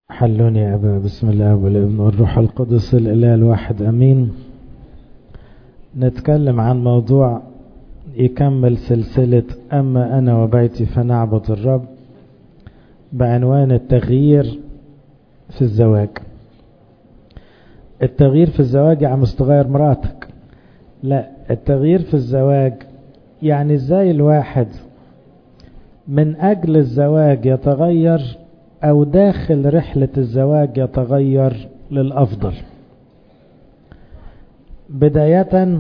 حلوني يا أبا بسم الله والابن والروح القدس الإله الواحد أمين نتكلم عن موضوع يكمل سلسلة أما أنا وبيتي فنعبد الرب بعنوان التغيير في الزواج التغيير في الزواج يعني مش تغير مراتك لا التغيير في الزواج يعني ازاي الواحد من أجل الزواج يتغير أو داخل رحلة الزواج يتغير للأفضل بداية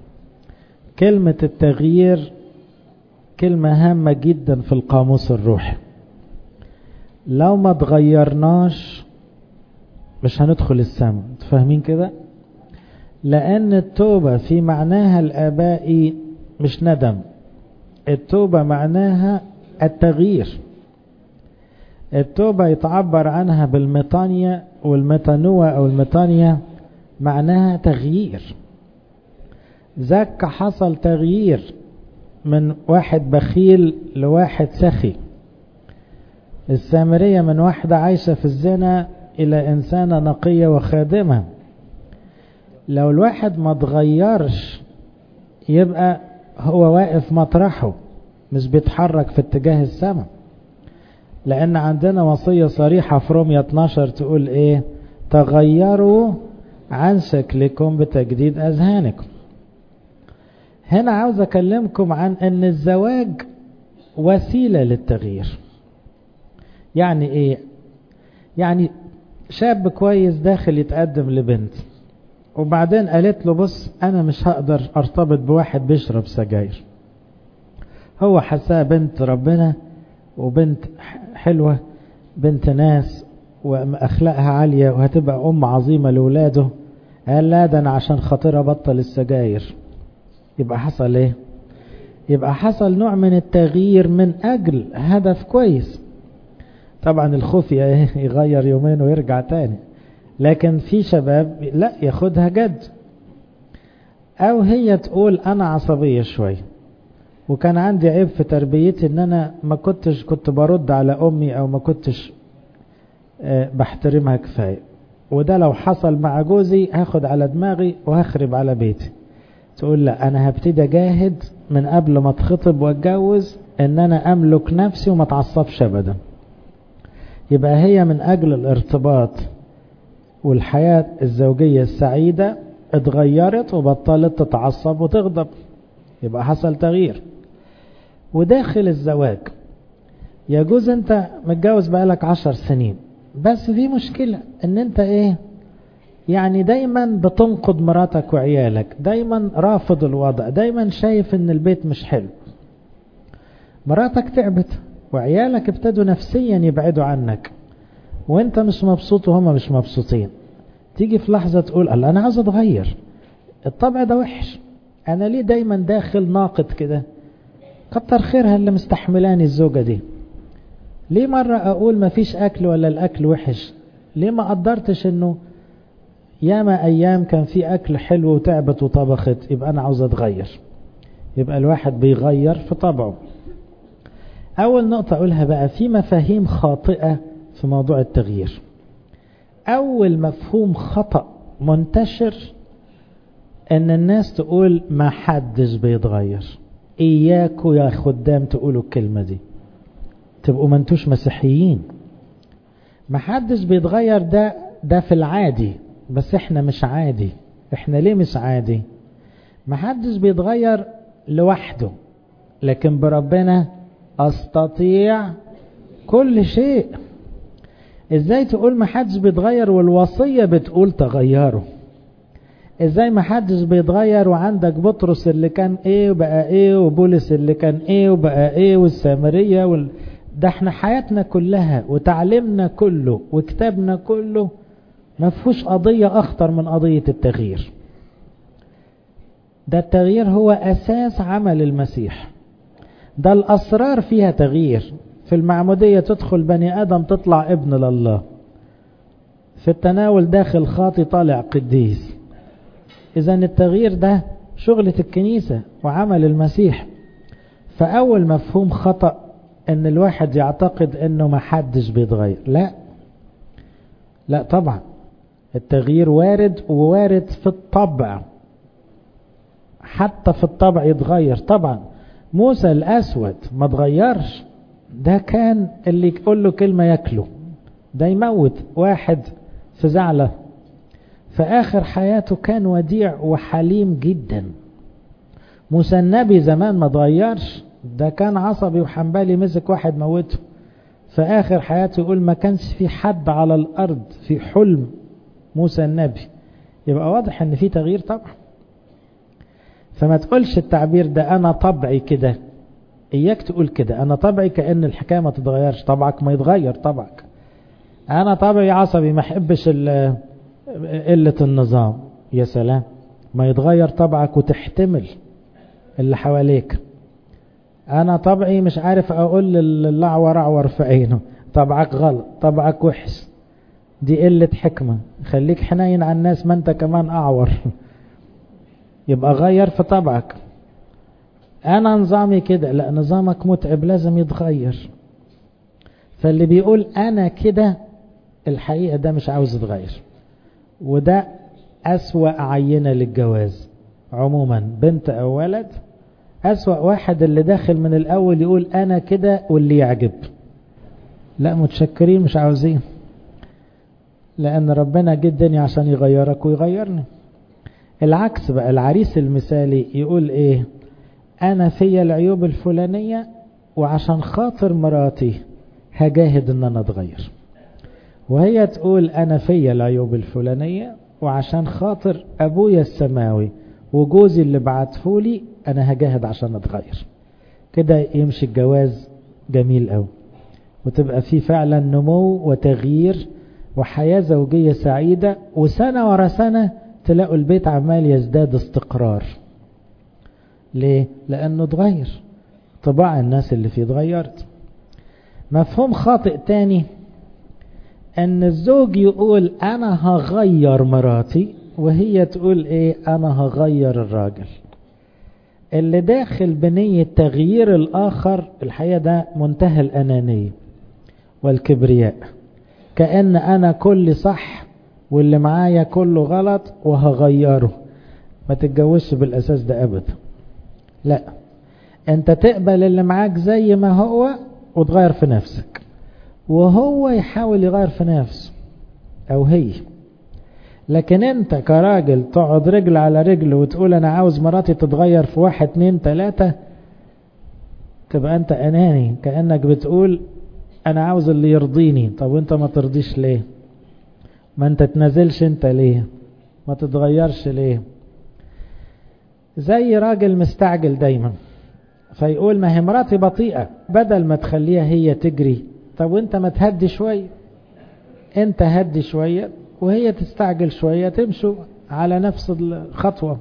كلمة التغيير كلمة هامة جدا في القاموس الروحي لو ما تغيرناش مش هندخل السماء فاهمين كده لأن التوبة في معناها الآبائي مش ندم التوبة معناها التغيير التوبة يتعبر عنها بالميطانية والميطانوة أو الميطانية معناها تغيير زك حصل تغيير من واحد بخيل لواحد سخي السامرية من واحدة عايشة في الزنا إلى إنسانة نقية وخادمة لو الواحد ما تغيرش يبقى هو واقف مطرحه مش بيتحرك في اتجاه السماء لأن عندنا وصية صريحة في رومية 12 تقول إيه تغيروا عن شكلكم بتجديد أذهانكم هنا عاوز أكلمكم عن أن الزواج وسيلة للتغيير يعني إيه يعني شاب كويس داخل يتقدم لبنت وبعدين قالت له بص أنا مش هقدر أرتبط بواحد بيشرب سجاير هو حساه بنت ربنا وبنت حلوة بنت ناس وأخلاقها عالية وهتبقى أم عظيمة لولاده قال لا ده أنا عشان خاطرها بطل السجاير يبقى حصل إيه يبقى حصل نوع من التغيير من أجل هدف كويس طبعا الخوف يغير يومين ويرجع تاني لكن في شباب لا ياخدها جد أو هي تقول أنا عصبية شوية وكان عندي عيب في تربيتي ان انا ما كنتش كنت برد على امي او ما كنتش بحترمها كفاية وده لو حصل مع جوزي هاخد على دماغي وهخرب على بيتي تقول لا انا هبتدي اجاهد من قبل ما اتخطب واتجوز ان انا املك نفسي وما اتعصبش ابدا يبقى هي من اجل الارتباط والحياة الزوجية السعيدة اتغيرت وبطلت تتعصب وتغضب يبقى حصل تغيير وداخل الزواج يجوز انت متجوز بقالك عشر سنين بس في مشكلة ان انت ايه يعني دايما بتنقد مراتك وعيالك دايما رافض الوضع دايما شايف ان البيت مش حلو مراتك تعبت وعيالك ابتدوا نفسيا يبعدوا عنك وانت مش مبسوط وهم مش مبسوطين تيجي في لحظة تقول الله انا عايز اتغير الطبع ده وحش انا ليه دايما داخل ناقد كده كتر خيرها اللي مستحملاني الزوجة دي ليه مرة اقول ما فيش اكل ولا الاكل وحش ليه ما قدرتش انه ياما ايام كان في اكل حلو وتعبت وطبخت يبقى انا عاوز اتغير يبقى الواحد بيغير في طبعه اول نقطة اقولها بقى في مفاهيم خاطئة في موضوع التغيير اول مفهوم خطأ منتشر ان الناس تقول ما حدش بيتغير اياكوا يا خدام تقولوا الكلمة دي تبقوا ما انتوش مسيحيين ما حدش بيتغير ده ده في العادي بس احنا مش عادي احنا ليه مش عادي ما حدش بيتغير لوحده لكن بربنا استطيع كل شيء ازاي تقول ما حدش بيتغير والوصية بتقول تغيروا ازاي ما حدش بيتغير وعندك بطرس اللي كان ايه وبقى ايه وبولس اللي كان ايه وبقى ايه والسامرية وال... ده احنا حياتنا كلها وتعليمنا كله وكتابنا كله ما فيهوش قضية اخطر من قضية التغيير ده التغيير هو اساس عمل المسيح ده الاسرار فيها تغيير في المعمودية تدخل بني ادم تطلع ابن لله في التناول داخل خاطي طالع قديس إذا التغيير ده شغلة الكنيسة وعمل المسيح فأول مفهوم خطأ ان الواحد يعتقد انه ما حدش بيتغير لا لا طبعا التغيير وارد ووارد في الطبع حتى في الطبع يتغير طبعا موسى الأسود ما تغيرش ده كان اللي يقول له كلمة ياكله ده يموت واحد في زعلة في آخر حياته كان وديع وحليم جدا موسى النبي زمان ما تغيرش ده كان عصبي وحنبالي مسك واحد موته في آخر حياته يقول ما كانش في حد على الأرض في حلم موسى النبي يبقى واضح ان في تغيير طبعا فما تقولش التعبير ده انا طبعي كده اياك تقول كده انا طبعي كأن الحكاية ما تتغيرش طبعك ما يتغير طبعك انا طبعي عصبي ما احبش قلة النظام يا سلام ما يتغير طبعك وتحتمل اللي حواليك انا طبعي مش عارف اقول للعور اعور في عينه طبعك غلط طبعك وحش دي قلة حكمة خليك حنين على الناس ما انت كمان اعور يبقى غير في طبعك انا نظامي كده لا نظامك متعب لازم يتغير فاللي بيقول انا كده الحقيقة ده مش عاوز يتغير وده اسوأ عينة للجواز عموما بنت او ولد اسوأ واحد اللي داخل من الاول يقول انا كده واللي يعجب لا متشكرين مش عاوزين لأن ربنا جه الدنيا عشان يغيرك ويغيرني العكس بقى العريس المثالي يقول ايه انا فيا العيوب الفلانية وعشان خاطر مراتي هجاهد ان انا اتغير وهي تقول انا فيا العيوب الفلانية وعشان خاطر ابويا السماوي وجوزي اللي بعتهولي انا هجاهد عشان اتغير كده يمشي الجواز جميل قوي وتبقى فيه فعلا نمو وتغيير وحياة زوجية سعيدة وسنة ورا سنة تلاقوا البيت عمال يزداد استقرار ليه؟ لأنه اتغير طباع الناس اللي فيه اتغيرت مفهوم خاطئ تاني ان الزوج يقول انا هغير مراتي وهي تقول ايه انا هغير الراجل اللي داخل بنية تغيير الاخر الحقيقة ده منتهى الانانية والكبرياء كأن أنا كل صح واللي معايا كله غلط وهغيره ما تتجوزش بالأساس ده أبدا لا أنت تقبل اللي معاك زي ما هو وتغير في نفسك وهو يحاول يغير في نفسه أو هي لكن أنت كراجل تقعد رجل على رجل وتقول أنا عاوز مراتي تتغير في واحد اتنين تلاتة تبقى أنت أناني كأنك بتقول انا عاوز اللي يرضيني طب وانت ما ترضيش ليه ما انت تنزلش انت ليه ما تتغيرش ليه زي راجل مستعجل دايما فيقول ما هي مراتي بطيئة بدل ما تخليها هي تجري طب وانت ما تهدي شوية انت هدي شوية وهي تستعجل شوية تمشوا على نفس الخطوة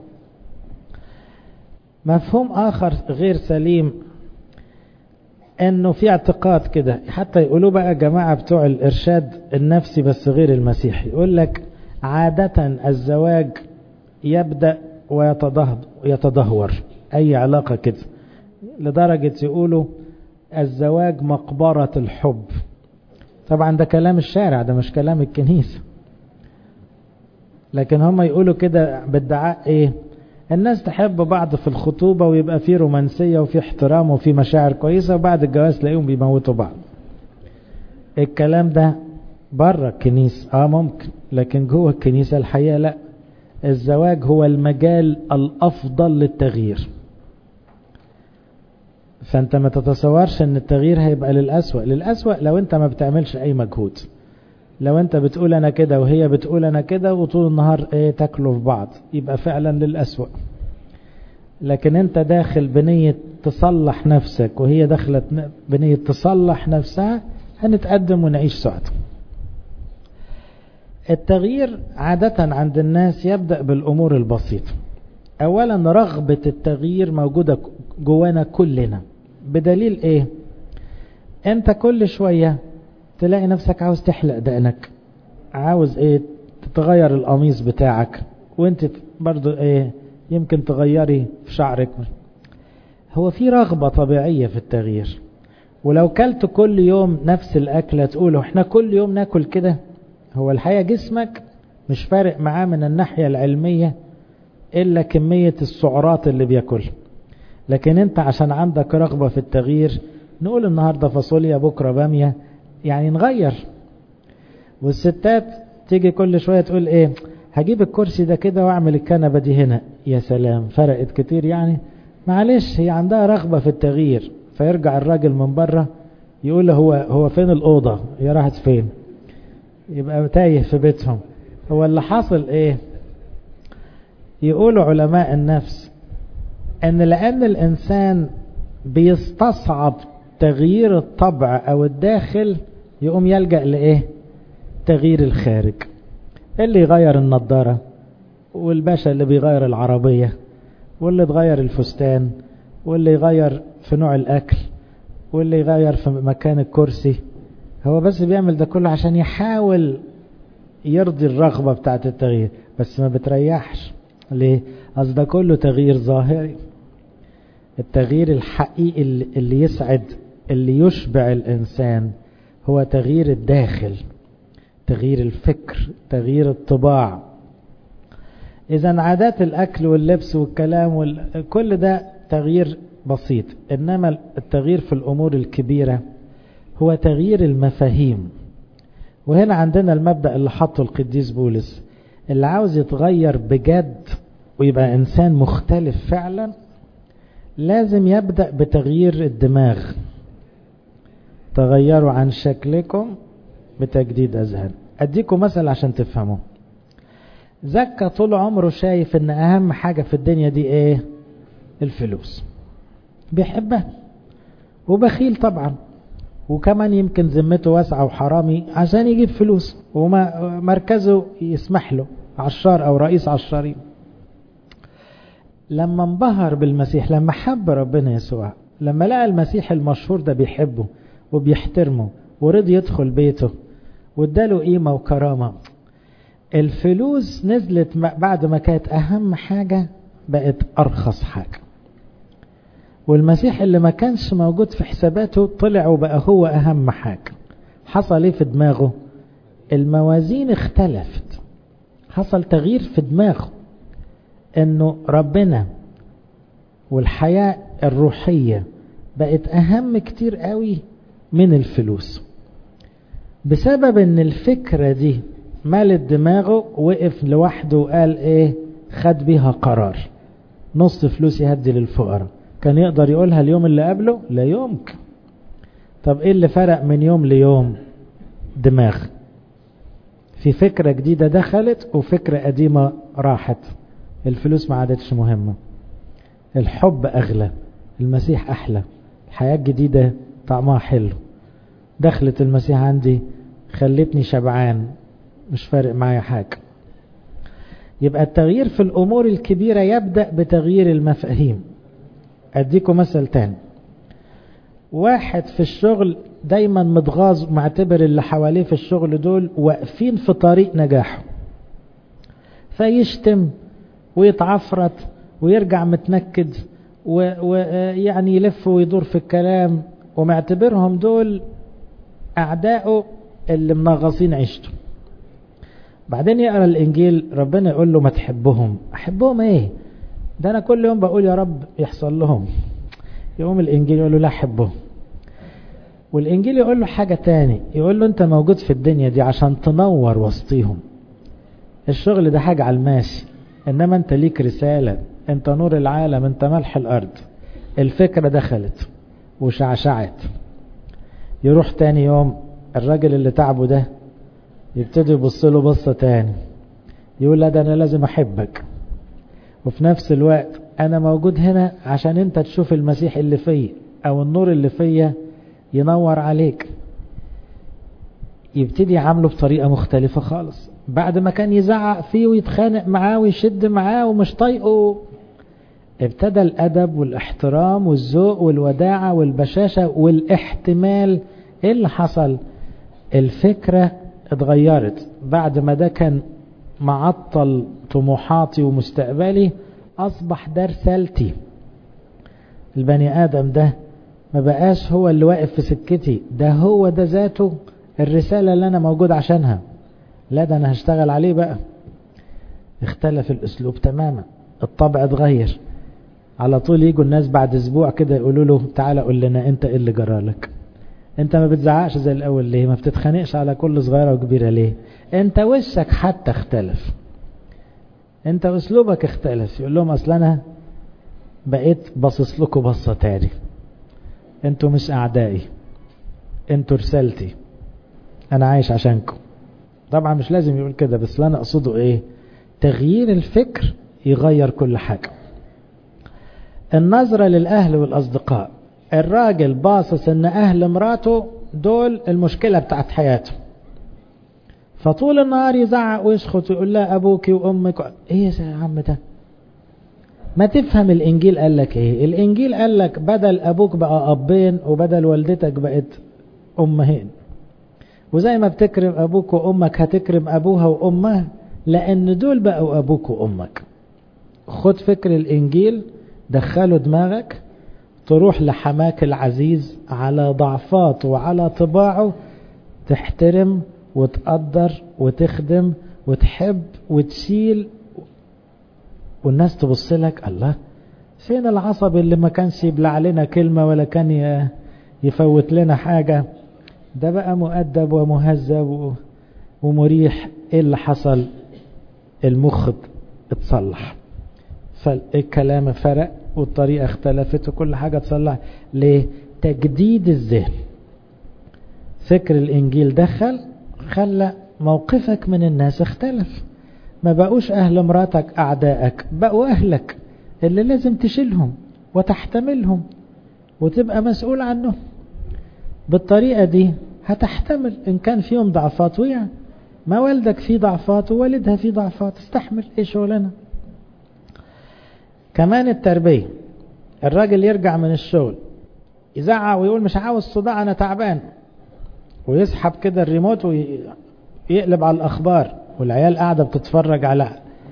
مفهوم آخر غير سليم انه في اعتقاد كده حتى يقولوا بقى جماعة بتوع الارشاد النفسي بس غير المسيحي يقول لك عادة الزواج يبدأ ويتدهور اي علاقة كده لدرجة يقولوا الزواج مقبرة الحب طبعا ده كلام الشارع ده مش كلام الكنيسة لكن هم يقولوا كده بادعاء ايه الناس تحب بعض في الخطوبة ويبقى في رومانسية وفي احترام وفي مشاعر كويسة وبعد الجواز تلاقيهم بيموتوا بعض الكلام ده بره الكنيسة اه ممكن لكن جوه الكنيسة الحقيقة لا الزواج هو المجال الافضل للتغيير فانت ما تتصورش ان التغيير هيبقى للأسوأ للأسوأ لو انت ما بتعملش اي مجهود لو انت بتقول انا كده وهي بتقول انا كده وطول النهار ايه تاكلوا في بعض يبقى فعلا للأسوأ لكن انت داخل بنية تصلح نفسك وهي دخلت بنية تصلح نفسها هنتقدم ونعيش سعد التغيير عادة عند الناس يبدأ بالأمور البسيطة أولا رغبة التغيير موجودة جوانا كلنا بدليل ايه انت كل شوية تلاقي نفسك عاوز تحلق دقنك عاوز ايه تتغير القميص بتاعك وانت برضو ايه يمكن تغيري في شعرك هو في رغبة طبيعية في التغيير ولو كلت كل يوم نفس الأكلة تقولوا احنا كل يوم ناكل كده هو الحقيقة جسمك مش فارق معاه من الناحية العلمية إلا كمية السعرات اللي بياكلها لكن انت عشان عندك رغبة في التغيير نقول النهاردة فاصوليا بكرة بامية يعني نغير والستات تيجي كل شوية تقول ايه هجيب الكرسي ده كده واعمل الكنبة دي هنا يا سلام فرقت كتير يعني معلش هي عندها رغبة في التغيير فيرجع الراجل من بره يقول هو هو فين الأوضة هي راحت فين يبقى تايه في بيتهم هو اللي حاصل ايه يقولوا علماء النفس ان لان الانسان بيستصعب تغيير الطبع او الداخل يقوم يلجأ لايه تغيير الخارج اللي يغير النظارة والباشا اللي بيغير العربية واللي تغير الفستان واللي يغير في نوع الاكل واللي يغير في مكان الكرسي هو بس بيعمل ده كله عشان يحاول يرضي الرغبة بتاعت التغيير بس ما بتريحش ليه أصل ده كله تغيير ظاهري التغيير الحقيقي اللي يسعد اللي يشبع الإنسان هو تغيير الداخل تغيير الفكر تغيير الطباع إذا عادات الأكل واللبس والكلام وال... كل ده تغيير بسيط إنما التغيير في الأمور الكبيرة هو تغيير المفاهيم وهنا عندنا المبدأ اللي حطه القديس بولس اللي عاوز يتغير بجد ويبقى إنسان مختلف فعلا لازم يبدأ بتغيير الدماغ تغيروا عن شكلكم بتجديد أذهان أديكم مثل عشان تفهموا زكا طول عمره شايف ان اهم حاجة في الدنيا دي ايه الفلوس بيحبها وبخيل طبعا وكمان يمكن ذمته واسعة وحرامي عشان يجيب فلوس وما مركزه يسمح له عشار او رئيس عشارين لما انبهر بالمسيح لما حب ربنا يسوع لما لقى المسيح المشهور ده بيحبه وبيحترمه ورضي يدخل بيته واداله قيمة وكرامة الفلوس نزلت بعد ما كانت أهم حاجة بقت أرخص حاجة والمسيح اللي ما كانش موجود في حساباته طلع وبقى هو أهم حاجة حصل ايه في دماغه الموازين اختلفت حصل تغيير في دماغه انه ربنا والحياة الروحية بقت اهم كتير قوي من الفلوس بسبب ان الفكرة دي مالت دماغه وقف لوحده وقال ايه خد بيها قرار نص فلوسي هدي للفقراء كان يقدر يقولها اليوم اللي قبله لا يمكن طب ايه اللي فرق من يوم ليوم دماغ في فكرة جديدة دخلت وفكرة قديمة راحت الفلوس ما عادتش مهمة الحب أغلى المسيح أحلى الحياة الجديدة طعمها حلو دخلت المسيح عندي خلتني شبعان مش فارق معايا حاجة يبقى التغيير في الأمور الكبيرة يبدأ بتغيير المفاهيم أديكم مثل تاني واحد في الشغل دايما متغاظ معتبر اللي حواليه في الشغل دول واقفين في طريق نجاحه فيشتم ويتعفرت ويرجع متنكد ويعني يلف ويدور في الكلام ومعتبرهم دول أعدائه اللي منغصين عيشته بعدين يقرأ الإنجيل ربنا يقول له ما تحبهم أحبهم إيه ده أنا كل يوم بقول يا رب يحصل لهم يقوم الإنجيل يقول له لا أحبهم والإنجيل يقول له حاجة تاني يقول له أنت موجود في الدنيا دي عشان تنور وسطيهم الشغل ده حاجة على الماشي إنما أنت ليك رسالة أنت نور العالم أنت ملح الأرض الفكرة دخلت وشعشعت يروح تاني يوم الراجل اللي تعبه ده يبتدي يبص له بصة تاني يقول لا ده أنا لازم أحبك وفي نفس الوقت أنا موجود هنا عشان أنت تشوف المسيح اللي فيا أو النور اللي فيا ينور عليك يبتدي يعامله بطريقة مختلفة خالص بعد ما كان يزعق فيه ويتخانق معاه ويشد معاه ومش طايقه ابتدى الأدب والاحترام والذوق والوداعة والبشاشة والاحتمال ايه اللي حصل الفكرة اتغيرت بعد ما ده كان معطل طموحاتي ومستقبلي أصبح ده رسالتي البني آدم ده ما بقاش هو اللي واقف في سكتي ده هو ده ذاته الرسالة اللي أنا موجود عشانها لا ده انا هشتغل عليه بقى اختلف الاسلوب تماما الطبع اتغير على طول يجوا الناس بعد اسبوع كده يقولوا له تعالى قول لنا انت ايه اللي جرالك انت ما بتزعقش زي الاول ليه ما بتتخانقش على كل صغيرة وكبيرة ليه انت وشك حتى اختلف انت اسلوبك اختلف يقول لهم اصل انا بقيت باصص لكم بصة تاني انتوا مش اعدائي انتوا رسالتي انا عايش عشانكم طبعا مش لازم يقول كده بس اللي انا اقصده ايه تغيير الفكر يغير كل حاجة النظرة للأهل والأصدقاء الراجل باصص ان أهل مراته دول المشكلة بتاعت حياته فطول النهار يزعق ويشخط ويقول لها أبوك وأمك إيه يا عم ده ما تفهم الإنجيل قال لك إيه الإنجيل قال لك بدل أبوك بقى أبين وبدل والدتك بقت أمهين وزي ما بتكرم أبوك وأمك هتكرم أبوها وأمها لأن دول بقوا أبوك وأمك خد فكر الإنجيل دخله دماغك تروح لحماك العزيز على ضعفاته وعلى طباعه تحترم وتقدر وتخدم وتحب وتشيل والناس تبص لك الله فين العصب اللي ما كانش يبلع لنا كلمة ولا كان يفوت لنا حاجة ده بقى مؤدب ومهذب ومريح ايه اللي حصل المخ اتصلح فالكلام فرق والطريقة اختلفت وكل حاجة تصلح ليه تجديد الذهن فكر الانجيل دخل خلى موقفك من الناس اختلف ما بقوش اهل مراتك اعدائك بقوا اهلك اللي لازم تشيلهم وتحتملهم وتبقى مسؤول عنهم بالطريقة دي هتحتمل ان كان فيهم ضعفات ويعني ما والدك فيه ضعفات ووالدها فيه ضعفات استحمل ايه شغلنا كمان التربية الراجل يرجع من الشغل يزعق ويقول مش عاوز صداع انا تعبان ويسحب كده الريموت ويقلب على الاخبار والعيال قاعدة بتتفرج على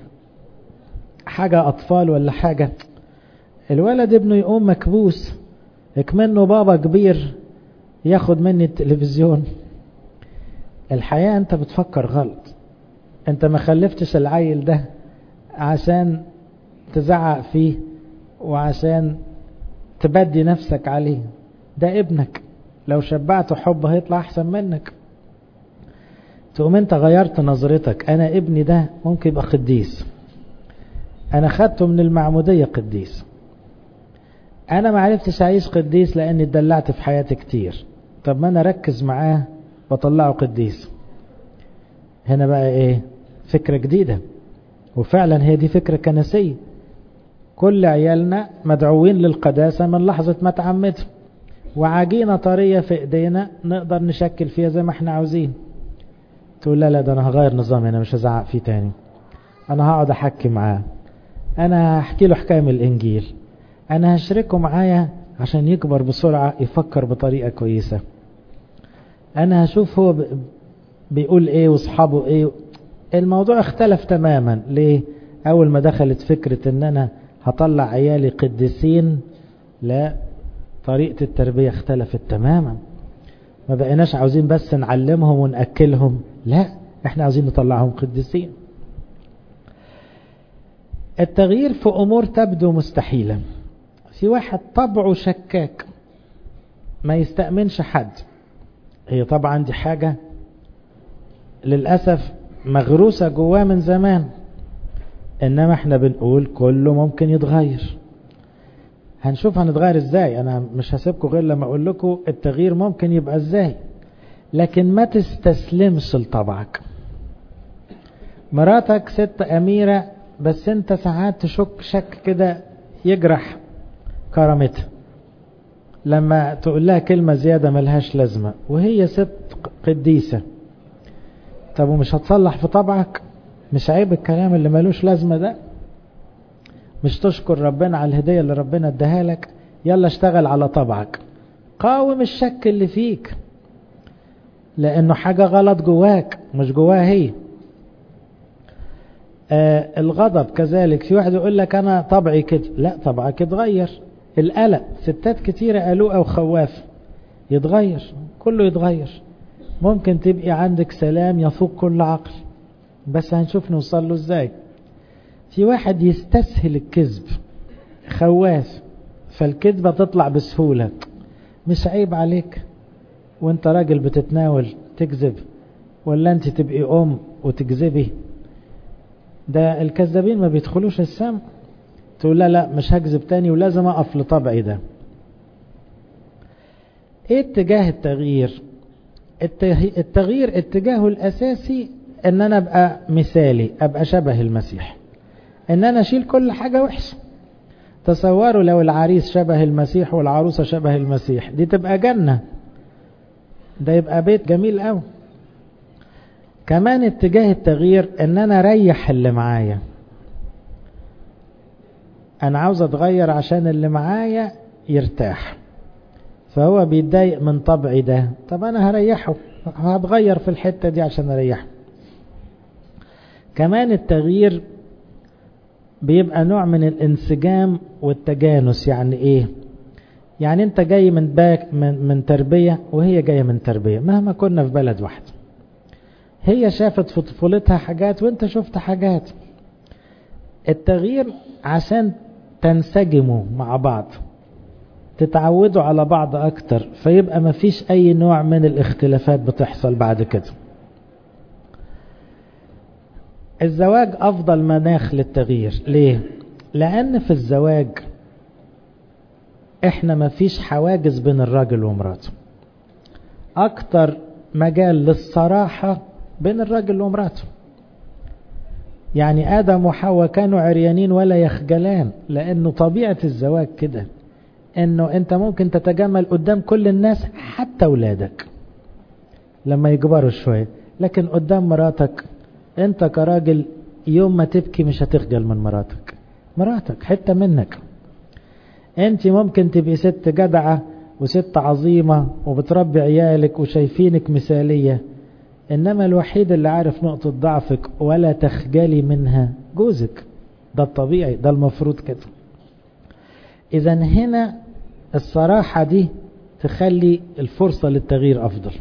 حاجة اطفال ولا حاجة الولد ابنه يقوم مكبوس اكمنه بابا كبير ياخد مني التلفزيون الحقيقة انت بتفكر غلط انت ما خلفتش العيل ده عشان تزعق فيه وعشان تبدي نفسك عليه ده ابنك لو شبعته حب هيطلع احسن منك تقوم انت غيرت نظرتك انا ابني ده ممكن يبقى قديس انا خدته من المعمودية قديس انا ما عرفتش اعيش قديس لاني اتدلعت في حياتي كتير طب ما انا ركز معاه وطلعه قديس هنا بقى ايه فكرة جديدة وفعلا هي دي فكرة كنسية كل عيالنا مدعوين للقداسة من لحظة ما تعمدوا وعجينة طرية في ايدينا نقدر نشكل فيها زي ما احنا عاوزين تقول لا لا ده انا هغير نظامي انا مش هزعق فيه تاني انا هقعد احكي معاه انا هحكي له حكاية من الانجيل انا هشركه معايا عشان يكبر بسرعة يفكر بطريقة كويسة انا هشوف هو بيقول ايه واصحابه ايه الموضوع اختلف تماما ليه اول ما دخلت فكرة ان انا هطلع عيالي قديسين لا طريقة التربية اختلفت تماما ما بقيناش عاوزين بس نعلمهم ونأكلهم لا احنا عاوزين نطلعهم قديسين التغيير في امور تبدو مستحيلة في واحد طبعه شكاك ما يستأمنش حد هي طبعا دي حاجة للأسف مغروسة جواه من زمان إنما احنا بنقول كله ممكن يتغير هنشوف هنتغير ازاي انا مش هسيبكم غير لما اقول لكم التغيير ممكن يبقى ازاي لكن ما تستسلمش لطبعك مراتك ست اميرة بس انت ساعات تشك شك كده يجرح كرامتها لما تقول لها كلمة زيادة ملهاش لازمة وهي ست قديسة طب ومش هتصلح في طبعك مش عيب الكلام اللي ملوش لازمة ده مش تشكر ربنا على الهدية اللي ربنا اداها لك يلا اشتغل على طبعك قاوم الشك اللي فيك لانه حاجة غلط جواك مش جواها هي آه الغضب كذلك في واحد يقول لك انا طبعي كده لا طبعك يتغير القلق ستات كتيرة قلوقة وخواف يتغير كله يتغير ممكن تبقي عندك سلام يفوق كل عقل بس هنشوف نوصل له ازاي في واحد يستسهل الكذب خواف فالكذبة تطلع بسهولة مش عيب عليك وانت راجل بتتناول تكذب ولا انت تبقي ام وتكذبي ده الكذابين ما بيدخلوش السم تقول لا لا مش هكذب تاني ولازم اقف لطبعي ده ايه اتجاه التغيير التغيير اتجاهه الاساسي ان انا ابقى مثالي ابقى شبه المسيح ان انا اشيل كل حاجة وحشة تصوروا لو العريس شبه المسيح والعروسة شبه المسيح دي تبقى جنة ده يبقى بيت جميل قوي كمان اتجاه التغيير ان انا اريح اللي معايا انا عاوز اتغير عشان اللي معايا يرتاح فهو بيتضايق من طبعي ده طب انا هريحه هتغير في الحتة دي عشان اريحه كمان التغيير بيبقى نوع من الانسجام والتجانس يعني ايه يعني انت جاي من باك من, من تربية وهي جاية من تربية مهما كنا في بلد واحد هي شافت في طفولتها حاجات وانت شفت حاجات التغيير عشان تنسجموا مع بعض تتعودوا على بعض اكتر فيبقى مفيش اي نوع من الاختلافات بتحصل بعد كده الزواج افضل مناخ للتغيير ليه لان في الزواج احنا مفيش حواجز بين الراجل ومراته اكتر مجال للصراحة بين الراجل ومراته يعني ادم وحواء كانوا عريانين ولا يخجلان لانه طبيعة الزواج كده انه انت ممكن تتجمل قدام كل الناس حتى اولادك لما يكبروا شوية لكن قدام مراتك انت كراجل يوم ما تبكي مش هتخجل من مراتك مراتك حتة منك انت ممكن تبقي ست جدعة وست عظيمة وبتربي عيالك وشايفينك مثالية انما الوحيد اللي عارف نقطة ضعفك ولا تخجلي منها جوزك ده الطبيعي ده المفروض كده اذا هنا الصراحة دي تخلي الفرصة للتغيير افضل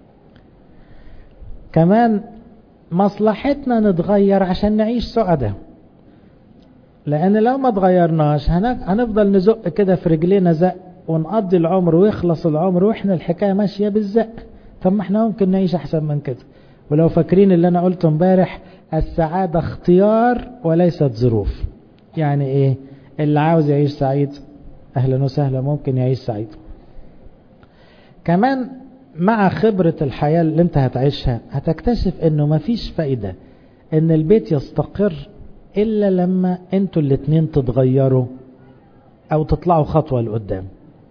كمان مصلحتنا نتغير عشان نعيش سعداء لان لو ما تغيرناش هنفضل نزق كده في رجلينا زق ونقضي العمر ويخلص العمر واحنا الحكاية ماشية بالزق طب ما احنا ممكن نعيش احسن من كده ولو فاكرين اللي انا قلته امبارح السعادة اختيار وليست ظروف يعني ايه اللي عاوز يعيش سعيد اهلا وسهلا ممكن يعيش سعيد كمان مع خبرة الحياة اللي انت هتعيشها هتكتشف انه مفيش فايدة ان البيت يستقر الا لما انتوا الاتنين تتغيروا او تطلعوا خطوة لقدام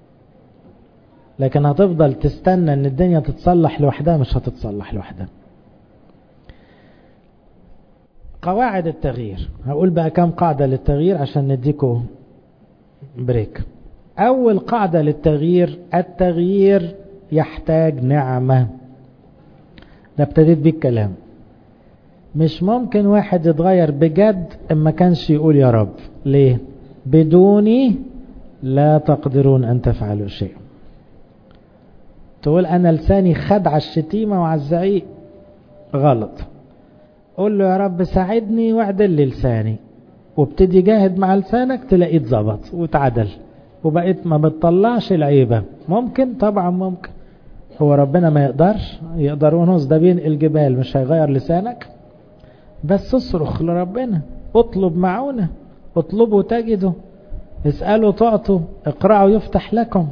لكن هتفضل تستنى ان الدنيا تتصلح لوحدها مش هتتصلح لوحدها قواعد التغيير هقول بقى كم قاعدة للتغيير عشان نديكوا بريك اول قاعدة للتغيير التغيير يحتاج نعمة ده ابتديت بيه الكلام مش ممكن واحد يتغير بجد اما كانش يقول يا رب ليه بدوني لا تقدرون ان تفعلوا شيء تقول انا لساني خد على الشتيمة وعلى الزعيق غلط قول له يا رب ساعدني واعدل لي لساني وابتدي جاهد مع لسانك تلاقيه اتظبط واتعدل وبقيت ما بتطلعش العيبة ممكن طبعا ممكن هو ربنا ما يقدرش يقدر ونص ده بين الجبال مش هيغير لسانك بس اصرخ لربنا اطلب معونة اطلبوا تجدوا اسألوا تعطوا اقرأوا يفتح لكم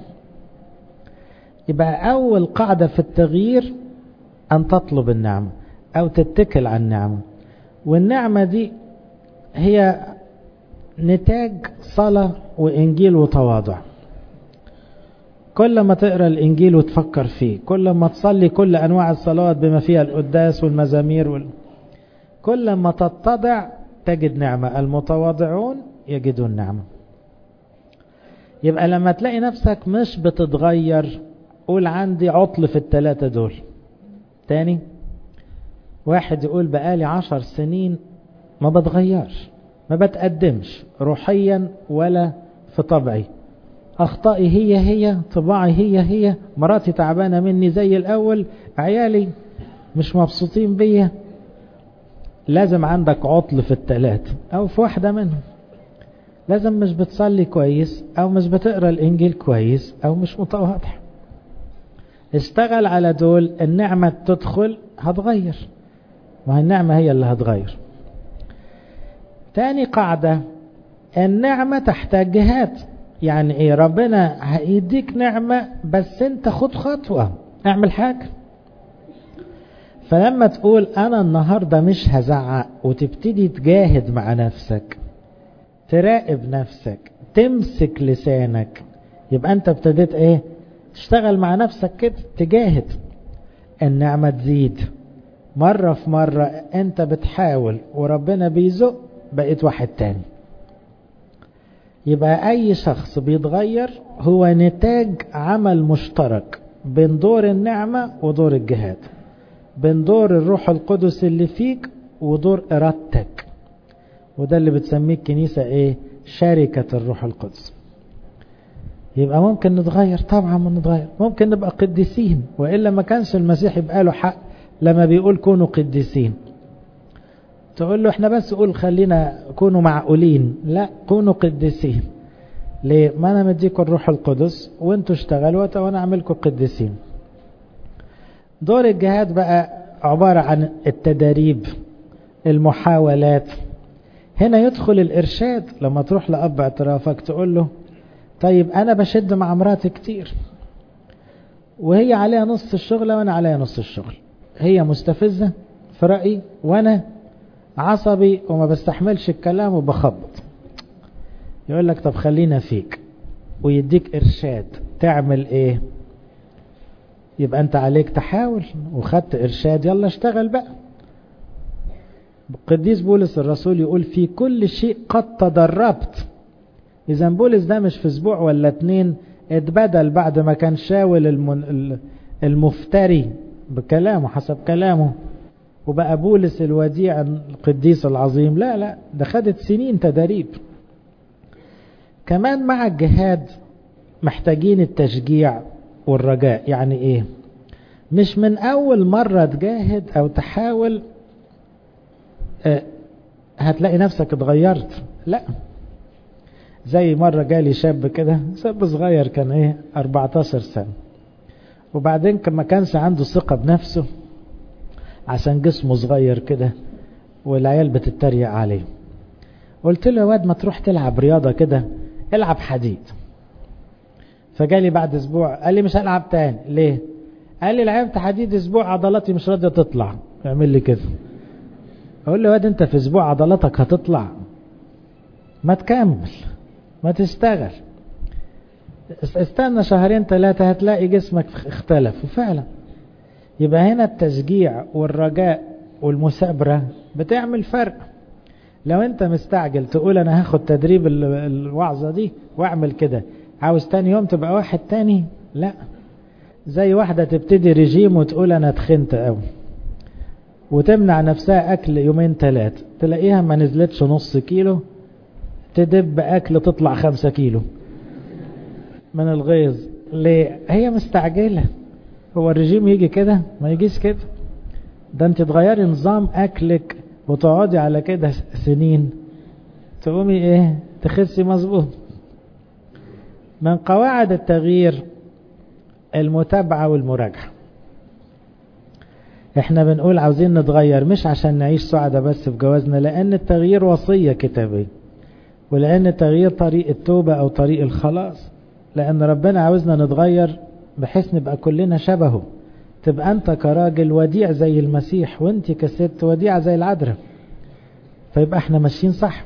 يبقى أول قاعدة في التغيير أن تطلب النعمة أو تتكل على النعمة والنعمة دي هي نتاج صلاة وإنجيل وتواضع كل ما تقرأ الإنجيل وتفكر فيه كل ما تصلي كل أنواع الصلوات بما فيها القداس والمزامير وال... كل ما تتضع تجد نعمة المتواضعون يجدون نعمة يبقى لما تلاقي نفسك مش بتتغير قول عندي عطل في التلاتة دول تاني واحد يقول بقالي عشر سنين ما بتغيرش ما بتقدمش روحيا ولا في طبعي أخطائي هي هي طباعي هي هي مراتي تعبانة مني زي الأول عيالي مش مبسوطين بيا لازم عندك عطل في التلاتة او في واحدة منهم لازم مش بتصلي كويس او مش بتقرا الانجيل كويس او مش متواضع اشتغل على دول النعمة تدخل هتغير وهي النعمة هي اللي هتغير تاني قاعدة النعمة تحتاج جهاد يعني ايه ربنا هيديك نعمة بس انت خد خطوة اعمل حاجة فلما تقول انا النهاردة مش هزعق وتبتدي تجاهد مع نفسك تراقب نفسك تمسك لسانك يبقى انت ابتديت ايه تشتغل مع نفسك كده تجاهد النعمة تزيد مرة في مرة انت بتحاول وربنا بيزق بقيت واحد تاني يبقى اي شخص بيتغير هو نتاج عمل مشترك بين دور النعمة ودور الجهاد بين دور الروح القدس اللي فيك ودور ارادتك وده اللي بتسميه الكنيسة ايه شركة الروح القدس يبقى ممكن نتغير طبعا ما نتغير ممكن نبقى قديسين وإلا ما كانش المسيح يبقى له حق لما بيقول كونوا قديسين تقول له احنا بس قول خلينا كونوا معقولين لا كونوا قديسين ليه ما انا مديكم الروح القدس وانتوا اشتغلوا وانا اعملكم قديسين دور الجهاد بقى عبارة عن التدريب المحاولات هنا يدخل الإرشاد لما تروح لأب اعترافك تقول له طيب أنا بشد مع مراتي كتير وهي عليها نص الشغل وأنا عليها نص الشغل هي مستفزة في رأيي وأنا عصبي وما بستحملش الكلام وبخبط يقول لك طب خلينا فيك ويديك إرشاد تعمل إيه يبقى أنت عليك تحاول وخدت إرشاد يلا اشتغل بقى القديس بولس الرسول يقول في كل شيء قد تدربت إذا بولس ده مش في أسبوع ولا اتنين اتبدل بعد ما كان شاول المن... المفتري بكلامه حسب كلامه وبقى بولس الوديع القديس العظيم لا لا ده خدت سنين تدريب كمان مع الجهاد محتاجين التشجيع والرجاء يعني ايه مش من اول مرة تجاهد او تحاول اه هتلاقي نفسك اتغيرت لا زي مرة جالي شاب كده شاب صغير كان ايه 14 سنة وبعدين ما كانش عنده ثقة بنفسه عشان جسمه صغير كده والعيال بتتريق عليه قلت له يا واد ما تروح تلعب رياضة كده العب حديد فجالي بعد اسبوع قال لي مش هلعب تاني ليه قال لي لعبت حديد اسبوع عضلاتي مش راضيه تطلع يعمل لي كده اقول له يا واد انت في اسبوع عضلاتك هتطلع ما تكمل ما تشتغل استنى شهرين ثلاثة هتلاقي جسمك اختلف وفعلا يبقى هنا التشجيع والرجاء والمثابرة بتعمل فرق لو انت مستعجل تقول انا هاخد تدريب الوعظة دي واعمل كده عاوز تاني يوم تبقى واحد تاني لا زي واحدة تبتدي رجيم وتقول انا تخنت قوي وتمنع نفسها اكل يومين ثلاثة تلاقيها ما نزلتش نص كيلو تدب اكل تطلع خمسة كيلو من الغيظ ليه هي مستعجلة هو الرجيم يجي كده ما يجيش كده ده انت تغيري نظام اكلك وتقعدي على كده سنين تقومي ايه تخسي مظبوط من قواعد التغيير المتابعة والمراجعة احنا بنقول عاوزين نتغير مش عشان نعيش سعدة بس في جوازنا لان التغيير وصية كتابية ولان التغيير طريق التوبة او طريق الخلاص لان ربنا عاوزنا نتغير بحيث نبقى كلنا شبهه تبقى انت كراجل وديع زي المسيح وانت كست وديعة زي العذراء فيبقى احنا ماشيين صح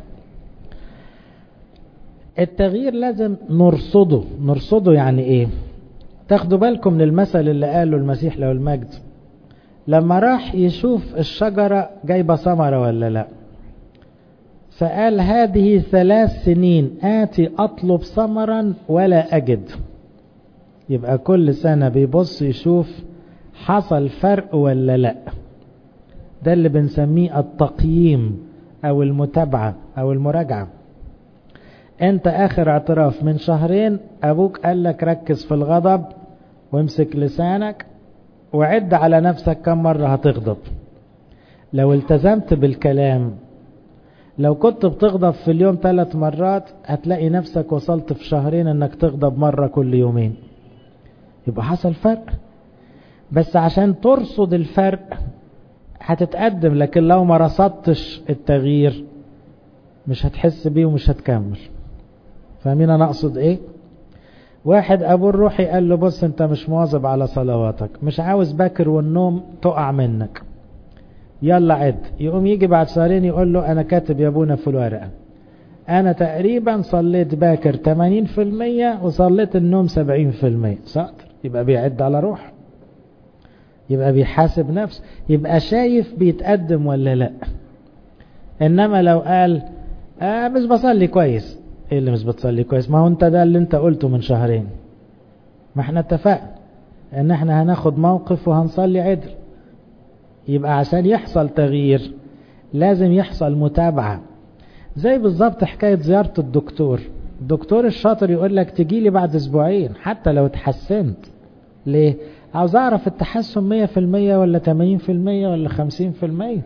التغيير لازم نرصده نرصده يعني ايه تاخدوا بالكم من المثل اللي قاله المسيح له المجد لما راح يشوف الشجرة جايبة ثمرة ولا لا فقال هذه ثلاث سنين آتي أطلب ثمرا ولا أجد يبقى كل سنة بيبص يشوف حصل فرق ولا لا ده اللي بنسميه التقييم أو المتابعة أو المراجعة انت اخر اعتراف من شهرين ابوك قال لك ركز في الغضب وامسك لسانك وعد على نفسك كم مرة هتغضب لو التزمت بالكلام لو كنت بتغضب في اليوم ثلاث مرات هتلاقي نفسك وصلت في شهرين انك تغضب مرة كل يومين يبقى حصل فرق بس عشان ترصد الفرق هتتقدم لكن لو ما رصدتش التغيير مش هتحس بيه ومش هتكمل فاهمين انا اقصد ايه واحد ابوه الروحي قال له بص انت مش مواظب على صلواتك مش عاوز باكر والنوم تقع منك يلا عد يقوم يجي بعد شهرين يقول له انا كاتب يا ابونا في الورقه انا تقريبا صليت باكر 80% وصليت النوم 70% شاطر يبقى بيعد على روح يبقى بيحاسب نفسه يبقى شايف بيتقدم ولا لا انما لو قال آه مش بصلي كويس ايه اللي مش بتصلي كويس ما هو انت ده اللي انت قلته من شهرين ما احنا اتفقنا ان احنا هناخد موقف وهنصلي عدل يبقى عشان يحصل تغيير لازم يحصل متابعة زي بالظبط حكاية زيارة الدكتور الدكتور الشاطر يقول لك تجي لي بعد اسبوعين حتى لو اتحسنت ليه عاوز اعرف التحسن مية في المية ولا تمانين في المية ولا خمسين في المية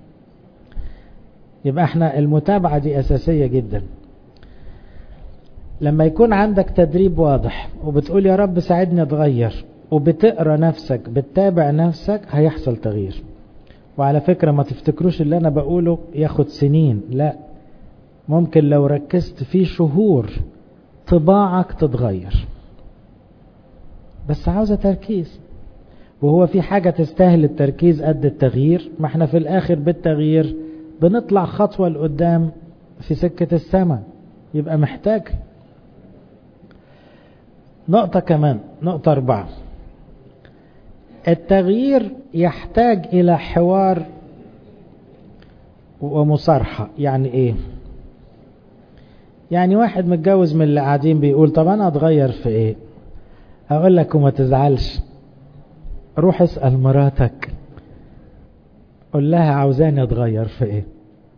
يبقى احنا المتابعة دي اساسية جدا لما يكون عندك تدريب واضح وبتقول يا رب ساعدني اتغير وبتقرا نفسك بتتابع نفسك هيحصل تغيير وعلى فكرة ما تفتكروش اللي انا بقوله ياخد سنين لا ممكن لو ركزت فيه شهور طباعك تتغير بس عاوزة تركيز وهو في حاجة تستاهل التركيز قد التغيير ما احنا في الاخر بالتغيير بنطلع خطوة لقدام في سكة السماء يبقى محتاج نقطة كمان نقطة أربعة التغيير يحتاج إلى حوار ومصارحة يعني إيه يعني واحد متجوز من اللي قاعدين بيقول طب أنا أتغير في إيه أقول لك وما تزعلش روح اسأل مراتك قول لها عاوزاني أتغير في إيه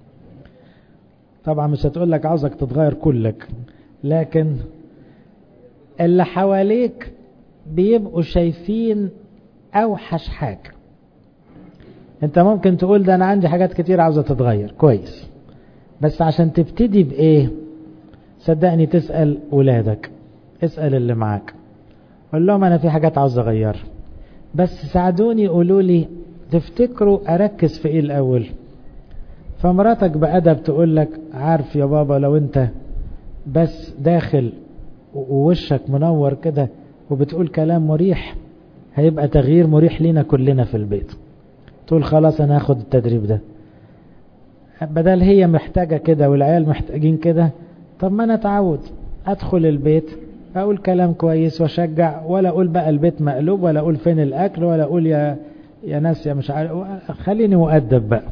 طبعا مش هتقول لك عاوزك تتغير كلك لكن اللي حواليك بيبقوا شايفين اوحش حاجة انت ممكن تقول ده انا عندي حاجات كتير عاوزة تتغير كويس بس عشان تبتدي بايه صدقني تسأل ولادك اسأل اللي معاك قول لهم انا في حاجات عاوز اغيرها بس ساعدوني قولوا لي تفتكروا اركز في ايه الاول فمراتك بأدب تقول لك عارف يا بابا لو انت بس داخل ووشك منور كده وبتقول كلام مريح هيبقى تغيير مريح لينا كلنا في البيت تقول خلاص انا هاخد التدريب ده بدل هي محتاجة كده والعيال محتاجين كده طب ما انا اتعود ادخل البيت اقول كلام كويس واشجع ولا اقول بقى البيت مقلوب ولا اقول فين الاكل ولا اقول يا يا ناس يا مش عارف خليني مؤدب بقى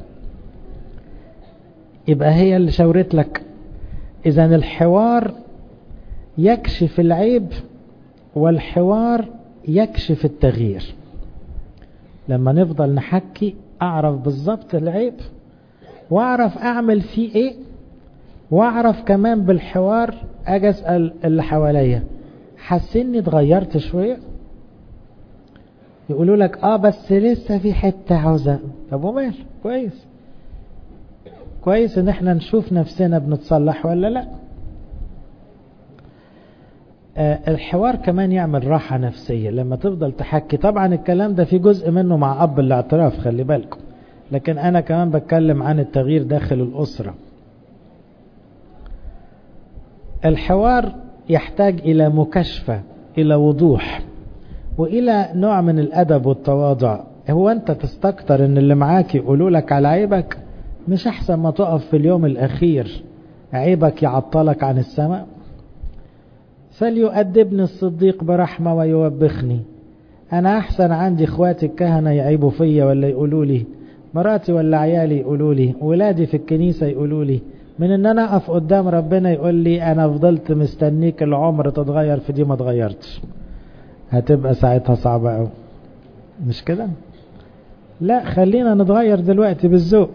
يبقى هي اللي شاورت لك اذا الحوار يكشف العيب والحوار يكشف التغيير لما نفضل نحكي اعرف بالظبط العيب واعرف اعمل فيه ايه واعرف كمان بالحوار اجي اسال اللي حواليا حاسيني اتغيرت شويه يقولوا لك اه بس لسه في حته عاوزه طب ومال كويس كويس ان احنا نشوف نفسنا بنتصلح ولا لا آه الحوار كمان يعمل راحة نفسية لما تفضل تحكي طبعا الكلام ده في جزء منه مع أب الاعتراف خلي بالكم لكن أنا كمان بتكلم عن التغيير داخل الأسرة الحوار يحتاج إلى مكاشفة إلى وضوح وإلى نوع من الأدب والتواضع هو أنت تستكتر أن اللي معاك يقولوا لك على عيبك مش أحسن ما تقف في اليوم الأخير عيبك يعطلك عن السماء فليؤدبني الصديق برحمة ويوبخني أنا أحسن عندي إخواتي الكهنة يعيبوا فيا ولا يقولوا لي مراتي ولا عيالي يقولوا لي ولادي في الكنيسة يقولوا لي من ان انا اقف قدام ربنا يقول لي انا فضلت مستنيك العمر تتغير في دي ما اتغيرتش هتبقى ساعتها صعبة قوي مش كده لا خلينا نتغير دلوقتي بالذوق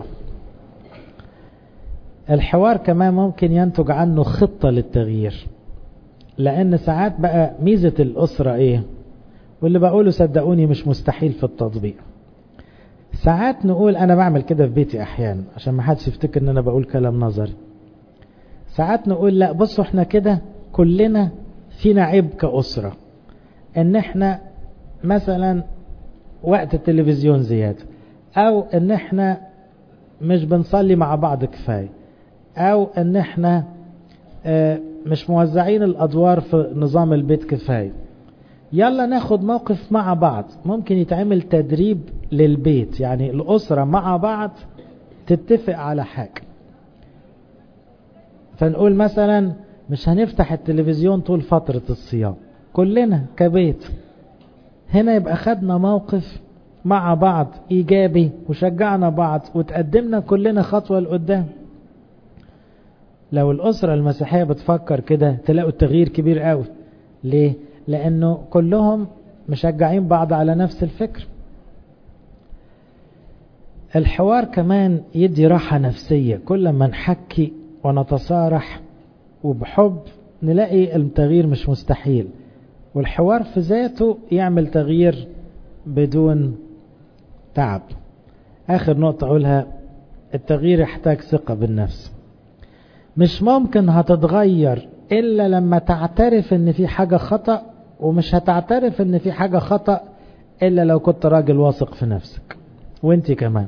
الحوار كمان ممكن ينتج عنه خطة للتغيير لان ساعات بقى ميزة الاسرة ايه واللي بقوله صدقوني مش مستحيل في التطبيق ساعات نقول انا بعمل كده في بيتي احيانا عشان ما حدش يفتكر ان انا بقول كلام نظري ساعات نقول لا بصوا احنا كده كلنا فينا عيب كأسرة ان احنا مثلا وقت التلفزيون زيادة او ان احنا مش بنصلي مع بعض كفاية او ان احنا مش موزعين الادوار في نظام البيت كفاية يلا ناخد موقف مع بعض ممكن يتعمل تدريب للبيت يعني الأسرة مع بعض تتفق على حاجة فنقول مثلا مش هنفتح التلفزيون طول فترة الصيام كلنا كبيت هنا يبقى خدنا موقف مع بعض إيجابي وشجعنا بعض وتقدمنا كلنا خطوة لقدام لو الأسرة المسيحية بتفكر كده تلاقوا التغيير كبير قوي ليه؟ لأنه كلهم مشجعين بعض على نفس الفكر الحوار كمان يدي راحة نفسية كل ما نحكي ونتصارح وبحب نلاقي التغيير مش مستحيل والحوار في ذاته يعمل تغيير بدون تعب آخر نقطة أقولها التغيير يحتاج ثقة بالنفس مش ممكن هتتغير إلا لما تعترف إن في حاجة خطأ ومش هتعترف إن في حاجة خطأ إلا لو كنت راجل واثق في نفسك وانت كمان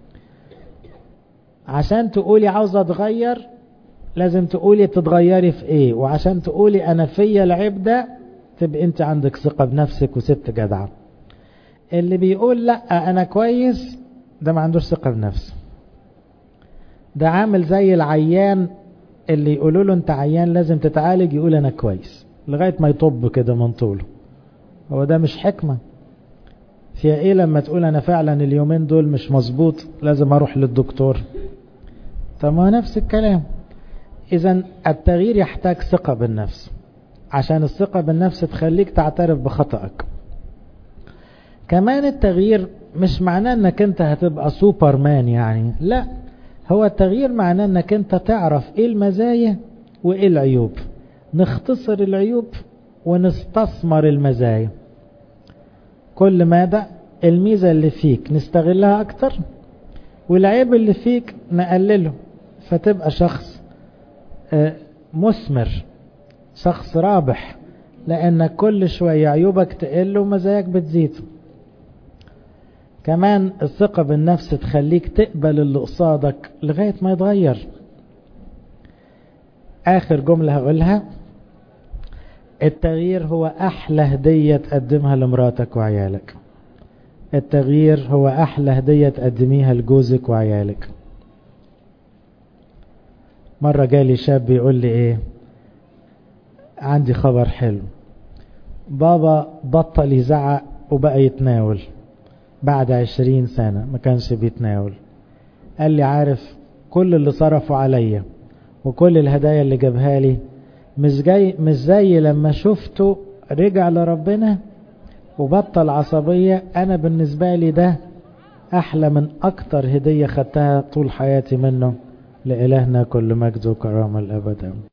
عشان تقولي عاوزة اتغير لازم تقولي تتغيري في ايه وعشان تقولي انا فيا العيب ده تبقى انت عندك ثقة بنفسك وست جدعة اللي بيقول لا انا كويس ده ما عندوش ثقة بنفسه ده عامل زي العيان اللي يقولوا له انت عيان لازم تتعالج يقول انا كويس لغاية ما يطب كده من طوله هو ده مش حكمة فيها ايه لما تقول انا فعلا اليومين دول مش مظبوط لازم اروح للدكتور طب ما نفس الكلام اذا التغيير يحتاج ثقة بالنفس عشان الثقة بالنفس تخليك تعترف بخطأك كمان التغيير مش معناه انك انت هتبقى سوبر مان يعني لا هو التغيير معناه انك انت تعرف ايه المزايا وايه العيوب نختصر العيوب ونستثمر المزايا كل ماذا الميزة اللي فيك نستغلها اكتر والعيب اللي فيك نقلله فتبقى شخص مثمر شخص رابح لانك كل شوية عيوبك تقل ومزاياك بتزيد كمان الثقة بالنفس تخليك تقبل اللي قصادك لغاية ما يتغير آخر جملة هقولها التغيير هو أحلى هدية تقدمها لمراتك وعيالك التغيير هو أحلى هدية تقدميها لجوزك وعيالك مرة جالي شاب بيقول لي إيه عندي خبر حلو بابا بطل يزعق وبقى يتناول بعد عشرين سنة ما كانش بيتناول قال لي عارف كل اللي صرفوا عليا وكل الهدايا اللي جابها لي مش جاي مش زي لما شفته رجع لربنا وبطل عصبية انا بالنسبة لي ده احلى من اكتر هدية خدتها طول حياتي منه لإلهنا كل مجد وكرامة الابد